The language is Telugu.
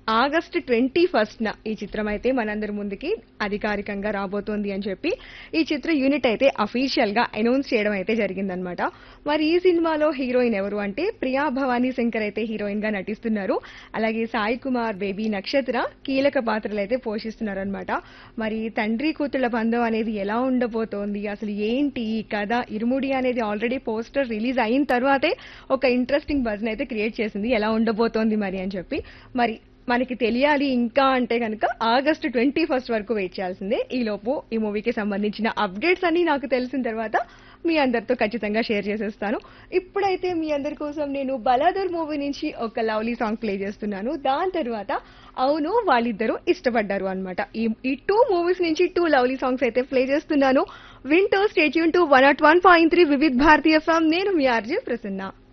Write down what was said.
ఆగస్ట్ ట్వంటీ ఫస్ట్ న ఈ చిత్రం అయితే మనందరి ముందుకి అధికారికంగా రాబోతోంది అని చెప్పి ఈ చిత్ర యూనిట్ అయితే అఫీషియల్ గా అనౌన్స్ చేయడం అయితే జరిగిందనమాట మరి ఈ సినిమాలో హీరోయిన్ ఎవరు అంటే ప్రియా భవానీ శంకర్ అయితే హీరోయిన్ గా నటిస్తున్నారు అలాగే సాయి కుమార్ బేబీ నక్షత్ర కీలక పాత్రలు అయితే పోషిస్తున్నారనమాట మరి తండ్రి కూతుళ్ళ బంధం అనేది ఎలా ఉండబోతోంది అసలు ఏంటి ఈ కథ ఇరుముడి అనేది ఆల్రెడీ పోస్టర్ రిలీజ్ అయిన తర్వాతే ఒక ఇంట్రెస్టింగ్ బజ్ అయితే క్రియేట్ చేసింది ఎలా ఉండబోతోంది మరి అని చెప్పి మరి మనకి తెలియాలి ఇంకా అంటే కనుక ఆగస్టు ట్వంటీ ఫస్ట్ వరకు వెయిట్ చేయాల్సిందే ఈ లోపు ఈ మూవీకి సంబంధించిన అప్డేట్స్ అన్ని నాకు తెలిసిన తర్వాత మీ అందరితో ఖచ్చితంగా షేర్ చేసేస్తాను ఇప్పుడైతే మీ అందరి కోసం నేను బలాదూర్ మూవీ నుంచి ఒక లవ్లీ సాంగ్ ప్లే చేస్తున్నాను దాని తర్వాత అవును వాళ్ళిద్దరూ ఇష్టపడ్డారు అనమాట ఈ ఈ టూ మూవీస్ నుంచి టూ లవ్లీ సాంగ్స్ అయితే ప్లే చేస్తున్నాను వింటూ stay tuned to one naught one point three Vividh భారతీయ ఫామ్ నేను మీ ఆర్జే ప్రసన్న